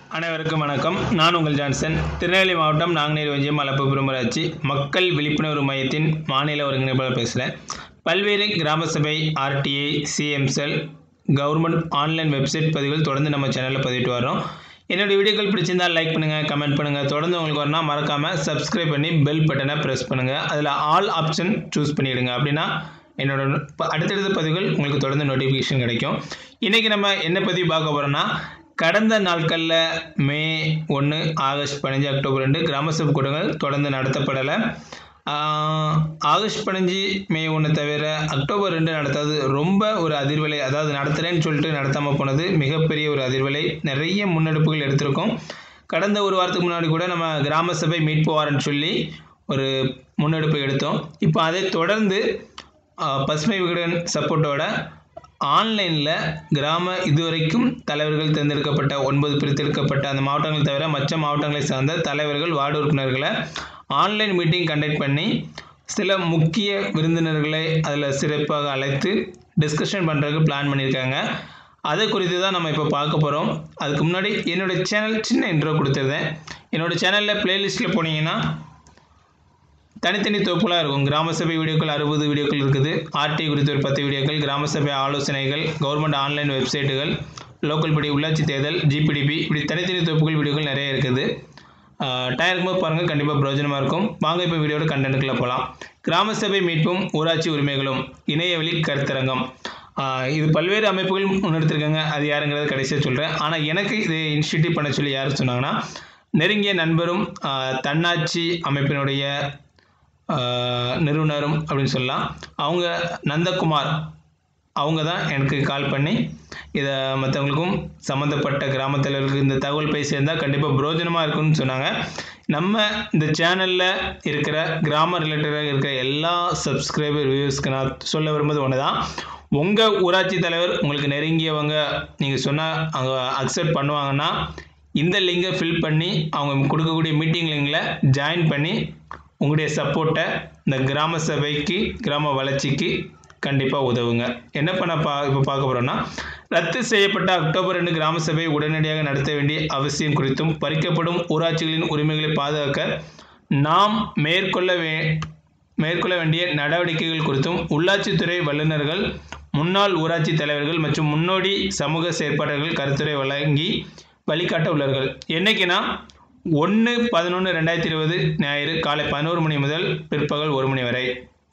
அனைவருக்கும் வணக்கம் நான் உங்கள் ஜான்சன் திருநெல்வேலி மாவட்டம் நாங்குநேரி ஒன்றியம் மலப்பு பெருமராட்சி மக்கள் விழிப்புணர்வு மையத்தின் மாநில ஒருங்கிணைப்பாளர் பேசுகிறேன் பல்வேறு கிராம சபை RTI CM cell government online website பதிவுகள் தொடர்ந்து நம்ம சேனலில் பதிவிட்டு வரோம் என்னுடைய வீடியோக்கள் பிடிச்சிருந்தால் லைக் பண்ணுங்கள் கமெண்ட் பண்ணுங்கள் தொடர்ந்து உங்களுக்கு வரணும் மறக்காமல் சப்ஸ்கிரைப் பண்ணி பெல் பட்டனை ப்ரெஸ் பண்ணுங்கள் அதில் ஆல் ஆப்ஷன் சூஸ் பண்ணிவிடுங்க அப்படின்னா என்னோட ப- அடுத்தடுத்த பதிவுகள் உங்களுக்கு தொடர்ந்து நோட்டிஃபிகேஷன் கிடைக்கும் இன்றைக்கி நம்ம என்ன பதிவு பார்க்க போகிறோன்னா கடந்த நாட்களில் மே ஒன்று ஆகஸ்ட் பதினஞ்சு அக்டோபர் ரெண்டு கிராம சபை கூட்டங்கள் தொடர்ந்து நடத்தப்படலை ஆஹ், ஆகஸ்ட் பதினஞ்சு மே ஒன்று தவிர அக்டோபர் ரெண்டு நடத்தாது ரொம்ப ஒரு அதிர்வலை அதாவது நடத்துகிறேன்னு சொல்லிட்டு நடத்தாமல் போனது மிகப்பெரிய ஒரு அதிர்வலை நிறைய முன்னெடுப்புகள் எடுத்திருக்கோம் கடந்த ஒரு வாரத்துக்கு முன்னாடி கூட நம்ம கிராம சபை மீட்பு வாரன்னு சொல்லி ஒரு முன்னெடுப்பு எடுத்தோம் இப்போ அதை தொடர்ந்து ஆஹ், பசுமை விகடன் சப்போர்ட்டோட ஆன்லைனில் கிராம இதுவரைக்கும் தலைவர்கள் தேர்ந்தெடுக்கப்பட்ட ஒன்பது பிரித்தெடுக்கப்பட்ட அந்த மாவட்டங்கள் தவிர மற்ற மாவட்டங்களை சார்ந்த தலைவர்கள் வார்டு உறுப்பினர்களை ஆன்லைன் மீட்டிங் கண்டக்ட் பண்ணி சில முக்கிய விருந்தினர்களை அதில் சிறப்பாக அழைத்து டிஸ்கஷன் பண்ணுறதுக்கு பிளான் பண்ணியிருக்காங்க அதை குறித்து தான் நம்ம இப்போ பார்க்க போகிறோம் அதுக்கு முன்னாடி என்னோடய சேனல் சின்ன இன்ட்ரோ கொடுத்துருந்தேன் என்னோடய சேனலில் ப்ளேலிஸ்ட்டில் போனீங்கன்னா தனித்தனி தொகுப்புலாம் இருக்கும் கிராம சபை வீடியோக்கள் அறுபது வீடியோக்கள் இருக்குது ஆர்டி குறித்த ஒரு பத்து வீடியோக்கள் கிராம சபை ஆலோசனைகள் கவர்மெண்ட் ஆன்லைன் வெப்சைட்டுகள் லோக்கல் படி உள்ளாட்சி தேர்தல் ஜிபிடிபி இப்படி தனித்தனி தொகுப்புகள் வீடியோக்கள் நிறைய இருக்குது டைம் இருக்கும்போது பாருங்கள் கண்டிப்பாக பிரயோஜனமாக இருக்கும் வாங்க இப்போ வீடியோட கண்டென்ட்டுக்குள்ளே போகலாம் கிராம சபை மீட்பும் ஊராட்சி உரிமைகளும் இணையவழி கருத்தரங்கம் ஆஹ் இது பல்வேறு அமைப்புகள் முன்னெடுத்திருக்காங்க அது யாருங்கிறத கடைசியாக சொல்கிறேன் ஆனால் எனக்கு இது இனிஷியேட்டிவ் பண்ண சொல்லி யார் சொன்னாங்கன்னா நெருங்கிய நண்பரும் ஆஹ் தன்னாட்சி அமைப்பினுடைய ஆஹ் நிறுவனரும் அப்படின்னு சொல்லலாம் அவங்க நந்தகுமார் அவங்க தான் எனக்கு கால் பண்ணி இதை மற்றவங்களுக்கும் சம்மந்தப்பட்ட கிராம தலைவர்களுக்கு இந்த தகவல் போய் சேர்ந்தால் கண்டிப்பாக பிரயோஜனமாக இருக்கும்னு சொன்னாங்க நம்ம இந்த சேனலில் இருக்கிற கிராம ரிலேட்டடாக இருக்கிற எல்லா சப்ஸ்கிரைபர் வியூஸ்க்கு நான் சொல்ல விரும்புவது ஒன்று தான் உங்கள் ஊராட்சி தலைவர் உங்களுக்கு நெருங்கியவங்க நீங்கள் சொன்னால் அவங்க அக்செப்ட் பண்ணுவாங்கன்னா இந்த லிங்கை ஃபில் பண்ணி அவங்க கொடுக்கக்கூடிய மீட்டிங் லிங்கில் ஜாயின் பண்ணி உங்களுடைய சப்போர்ட்டை இந்த கிராம சபைக்கு கிராம வளர்ச்சிக்கு கண்டிப்பாக உதவுங்க என்ன பண்ண பா இப்போ பார்க்க போகிறோன்னா ரத்து செய்யப்பட்ட அக்டோபர் ரெண்டு கிராம சபை உடனடியாக நடத்த வேண்டிய அவசியம் குறித்தும் பறிக்கப்படும் ஊராட்சிகளின் உரிமைகளை பாதுகாக்க நாம் மேற்கொள்ள வே மேற்கொள்ள வேண்டிய நடவடிக்கைகள் குறித்தும் உள்ளாட்சித்துறை வல்லுநர்கள் முன்னாள் ஊராட்சி தலைவர்கள் மற்றும் முன்னோடி சமூக செயற்பாட்டாளர்கள் கருத்துரை வழங்கி வழிகாட்ட உள்ளார்கள் என்னைக்குன்னா ஒன்று பதினொன்று ரெண்டாயிரத்தி இருபது ஞாயிறு காலை பதினோரு மணி முதல் பிற்பகல் ஒரு மணி வரை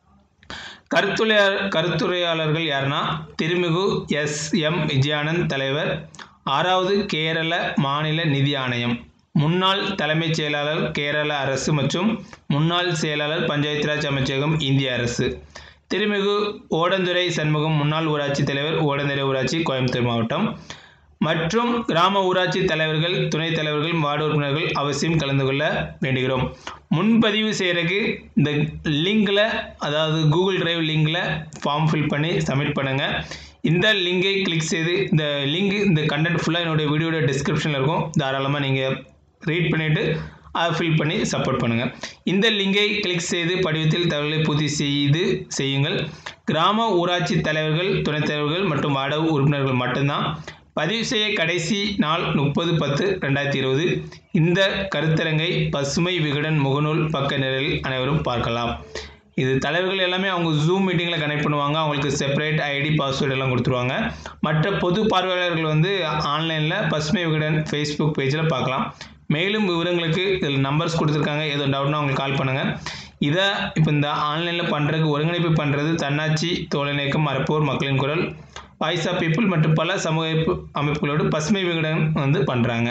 கருத்துரையாளர் கருத்துரையாளர்கள் யாருன்னா திருமிகு எஸ் எம் விஜயானந்த் தலைவர் ஆறாவது கேரள மாநில நிதி ஆணையம் முன்னாள் தலைமைச் செயலாளர் கேரள அரசு மற்றும் முன்னாள் செயலாளர் பஞ்சாயத்து ராஜ் அமைச்சகம் இந்திய அரசு திருமிகு ஓடந்துரை சண்முகம் முன்னாள் ஊராட்சி தலைவர் ஓடந்துரை ஊராட்சி கோயம்புத்தூர் மாவட்டம் மற்றும் கிராம ஊராட்சி தலைவர்கள் துணைத் தலைவர்கள் வார்டு உறுப்பினர்கள் அவசியம் கலந்து கொள்ள வேண்டுகிறோம் முன்பதிவு செய்கிறதுக்கு இந்த லிங்கில் அதாவது கூகுள் டிரைவ் லிங்கில் ஃபார்ம் ஃபில் பண்ணி சப்மிட் பண்ணுங்கள் இந்த லிங்கை கிளிக் செய்து இந்த லிங்க் இந்த கண்டென்ட் ஃபுல்லாக என்னுடைய வீடியோட டிஸ்கிரிப்ஷனில் இருக்கும் தாராளமாக நீங்கள் ரீட் பண்ணிவிட்டு அதை ஃபில் பண்ணி சப்போர்ட் பண்ணுங்கள் இந்த லிங்கை கிளிக் செய்து படிவத்தில் தகவலை பூர்த்தி செய்து செய்யுங்கள் கிராம ஊராட்சி தலைவர்கள் துணைத் தலைவர்கள் மற்றும் வார்டு உறுப்பினர்கள் மட்டும்தான் பதிவு செய்ய கடைசி நாள் முப்பது பத்து ரெண்டாயிரத்தி இருபது இந்த கருத்தரங்கை பசுமை விகடன் முகநூல் பக்க நிலையில் அனைவரும் பார்க்கலாம் இது தலைவர்கள் எல்லாமே அவங்க ஜூம் மீட்டிங்கில் கனெக்ட் பண்ணுவாங்க அவங்களுக்கு செப்பரேட் ஐடி பாஸ்வேர்டு எல்லாம் கொடுத்துருவாங்க மற்ற பொது பார்வையாளர்கள் வந்து ஆன்லைனில் பசுமை விகடன் ஃபேஸ்புக் பேஜில் பார்க்கலாம் மேலும் விவரங்களுக்கு இதில் நம்பர்ஸ் கொடுத்துருக்காங்க ஏதோ டவுட்னா அவங்களுக்கு கால் பண்ணுங்கள் இதை இப்போ இந்த ஆன்லைனில் பண்ணுறதுக்கு ஒருங்கிணைப்பு பண்ணுறது தன்னாட்சி தோழநேக்கம் மரப்போர் மக்களின் குரல் வாய்ஸ் ஆஃப் பீப்புள் மற்றும் பல சமூக அமைப்பு- அமைப்புகளோடு பசுமை விகடன் வந்து பண்ணுறாங்க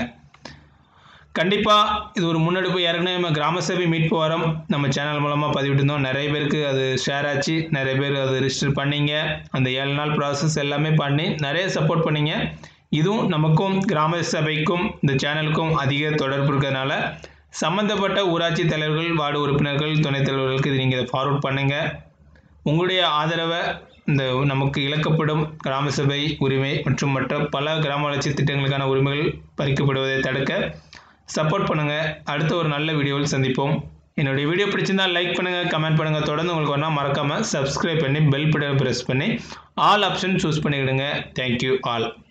கண்டிப்பாக இது ஒரு முன்னெடுப்பு ஏற்கனவே நம்ம கிராம சபை மீட்பு வாரம் நம்ம சேனல் மூலமாக பதிவிட்டிருந்தோம் நிறைய பேருக்கு அது ஷேர் ஆச்சு நிறைய பேர் அது ரிஜிஸ்டர் பண்ணீங்க அந்த ஏழு நாள் ப்ராசஸ் எல்லாமே பண்ணி நிறைய சப்போர்ட் பண்ணீங்க இதுவும் நமக்கும் கிராம சபைக்கும் இந்த சேனலுக்கும் அதிக தொடர்பு இருக்கிறதுனால சம்மந்தப்பட்ட ஊராட்சி தலைவர்கள் வார்டு உறுப்பினர்கள் துணைத் தலைவர்களுக்கு இது நீங்கள் ஃபார்வர்ட் பண்ணுங்கள் உங்களுடைய ஆதரவை இந்த நமக்கு இழக்கப்படும் கிராம சபை உரிமை மற்றும் மற்ற பல கிராம வளர்ச்சி திட்டங்களுக்கான உரிமைகள் பறிக்கப்படுவதை தடுக்க சப்போர்ட் பண்ணுங்கள் அடுத்த ஒரு நல்ல வீடியோவில் சந்திப்போம் என்னுடைய வீடியோ பிடிச்சிருந்தா லைக் பண்ணுங்கள் கமெண்ட் பண்ணுங்கள் தொடர்ந்து உங்களுக்கு ஒன்றா மறக்காமல் சப்ஸ்கிரைப் பண்ணி பெல் பட்டன் ப்ரெஸ் பண்ணி ஆல் ஆப்ஷன் சூஸ் பண்ணிவிடுங்க தேங்க்யூ ஆல்